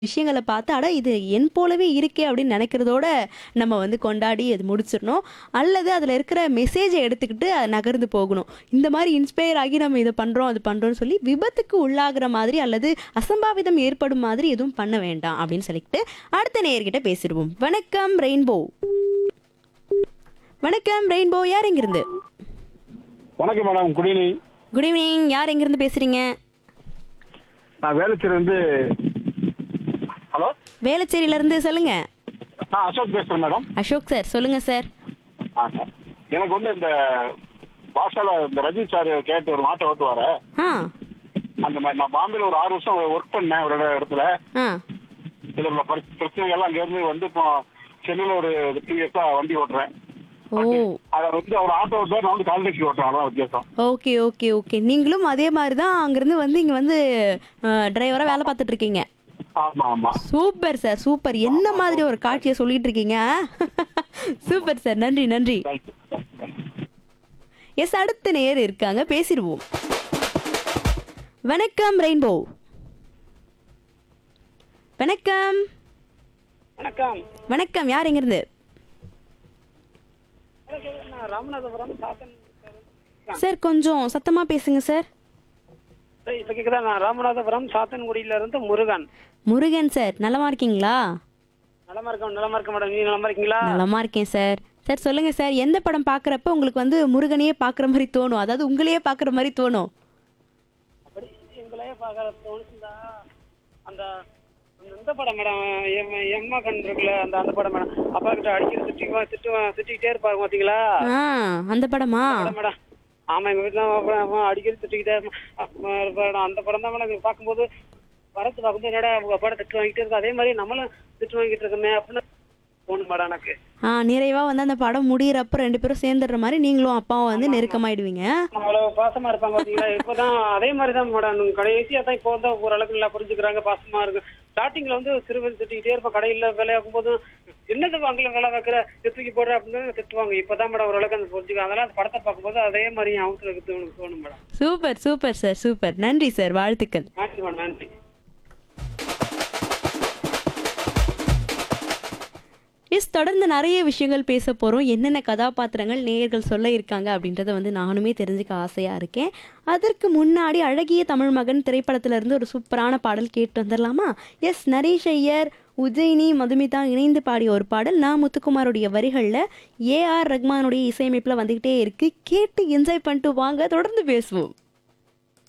விஷயங்கள பார்த்து, அட இது என் போலவே இருக்கே அப்படின்னு நினைக்கிறதோட நம்ம வந்து கொண்டாடி அது முடிச்சிடணும். அல்லது அதில இருக்கிற மெசேஜ எடுத்துக்கிட்டு நகர்ந்து போகணும். இந்த மாரி இன்ஸ்பயர் ஆகி நம்ம இத பண்றோம், அது பண்றோம்னு சொல்லி விபத்துக்கு உள்ளாகுற மாதிரி அல்லது அசம்பாவிதம் ஏற்படும் மாதிரி எதுவும் பண்ண வேண்டாம் அப்படின்னு சொல்லிக்கிட்டு அடுத்த நேயர்கிட்ட பேசிருவோம். வணக்கம் ரெயின்போ. வணக்கம் ரெயின்போ யார் எங்கிருந்து? வணக்கம் madam good evening good evening யார் எங்கிருந்து பேசுறீங்க? நான் வேளச்சேரி இருந்து ஹலோ வேளச்சேரியில இருந்து சொல்லுங்க. நான் அசோக் பேசுறேன் மேடம் அசோக் சார் சொல்லுங்க சார். ஆ சார் எனக்கு வந்து இந்த பாஷால இந்த ரஜி சார் கேட்டு ஒரு மாட்டை ஓட்டுவாரு ஆ. அந்த மாதிரி நான் பாம்பேல ஒரு ஆறு வருஷம் ஒர்க் பண்ணேன் ஒரு இடத்துல ஆ. இதுல உள்ள பரி- பிரச்சனைகள்லாம் அங்க இருந்து வந்து இப்போ சென்னையில ஒரு டூ இயர்ஸா வண்டி ஓட்டுறேன் ஓ. அதை வந்து அவர் ஆட்டோ ஓட்டுவார் நான் வந்து கால் டாக்ஸி ஓட்டுறேன் அதான் வித்தியாசம் ஓகே ஓகே ஓகே நீங்களும் அதே மாதிரி தான் அங்கிருந்து வந்து இங்க வந்து டிரைவரா வேலை பார்த்துட்டு இருக்கீங்க ஆமா ஆமா சூப்பர் சார் சூப்பர் என்ன மாதிரி ஒரு காட்சியை சொல்லிட்டு இருக்கீங்க சூப்பர் சார் நன்றி நன்றி தேங்க்யூ எஸ் அடுத்த நேர் இருக்காங்க பேசிடுவோம் வணக்கம் ரெயின்போ வணக்கம் வணக்கம் வணக்கம் யார் எங்கிருந்து நான் ராமநாதபுரம் சாத்தன் சார் கொஞ்சம் சத்தமா பேசுங்க சார் சார், இப்ப கேக்குதா நான் ராமநாதபுரம் சாத்தன்குடியில இருந்து முருகன் முருகன் சார் நலமா இருக்கீங்களா நலமா இருக்கோம் நலமா இருக்க மேடம் நீங்க நலமா இருக்கீங்களா நலமா இருக்கேன் சார் சார் சொல்லுங்க சார் எந்த படம் பார்க்குறப்ப உங்களுக்கு வந்து முருகனையே பார்க்குற மாதிரி தோணும் அதாவது உங்களையே பார்க்குற மாதிரி தோணும் அப்படி எங்களையே பாக்குற தோணுச்சுதா அந்த அந்த இந்த படம் மேடம் எம் எம்மா கண் இருக்குல்ல அந்த அந்த படம் மேடம் அப்பா கிட்ட அடிக்கிற திட்டுவான் திட்டுவான் திட்டிக்கிட்டே இருப்பாங்க பாத்தீங்களா ஆ அந்த படமா படம் மேடம் ஆமா எங்க வீட்டுல அவன் அவன் அடிக்கடி திட்டிக்கிட்டே இருப்பான். அப்ப இருப்பான். அந்த படம் தான் மேடம் பார்க்கும்போது வரத்து பார்க்கும்போது என்னடா உங்க படம் திட்டு வாங்கிட்டு இருக்கு அதே மாதிரி நம்மளும் திட்டு வாங்கிட்டு இருக்கோமே அப்படின்னு தோணும் மேடம் எனக்கு ஆ நிறைவா வந்து அந்த படம் முடியிறப்ப ரெண்டு பேரும் சேர்ந்துடுற மாதிரி நீங்களும் அப்பாவும் வந்து நெருக்கமாயிடுவீங்க அவ்வளவு பாசமா இருப்பாங்க பாத்தீங்களா இப்பதான் அதே மாதிரி தான் மேடம் கடைசியா தான் இப்போ வந்து ஓரளவுக்கு நல்லா புரிஞ்சுக்கிறாங்க பாசமா இருக்கு ஸ்டார்டிங்ல வந்து சிறுவன் திட்டிக்கிட்டே இருப்பா கடையில வேலையாக்கும் போது என்னது வாங்கல வேலை வைக்கிற தூக்கி போடுற அப்படின்னு திட்டுவாங்க இப்பதான் மேடம் ஓரளவுக்கு அந்த புரிஞ்சுக்க அதெல்லாம் அந்த படத்தை பார்க்கும்போது அதே மாதிரி அவங்களுக்கு தோணும் தோணும் madam super super sir super நன்றி சார் வாழ்த்துக்கள் நன்றி மேடம் நன்றி எஸ் தொடர்ந்து நிறைய விஷயங்கள் பேச போகிறோம் என்னென்ன கதாபாத்திரங்கள் நேயர்கள் சொல்ல இருக்காங்க அப்படின்றத வந்து நானுமே தெரிஞ்சுக்க ஆசையாக இருக்கேன் அதற்கு முன்னாடி அழகிய தமிழ் மகன் திரைப்படத்துல இருந்து ஒரு சூப்பரான பாடல் கேட்டு வந்துடலாமா எஸ் நரேஷ் ஐயர் உஜயினி மதுமிதா இணைந்து பாடிய ஒரு பாடல் நான் முத்துக்குமாருடைய வரிகளில் ஏஆர் ரஹ்மானுடைய இசையமைப்பில் வந்துக்கிட்டே இருக்கு கேட்டு என்ஜாய் பண்ணிட்டு வாங்க தொடர்ந்து பேசுவோம்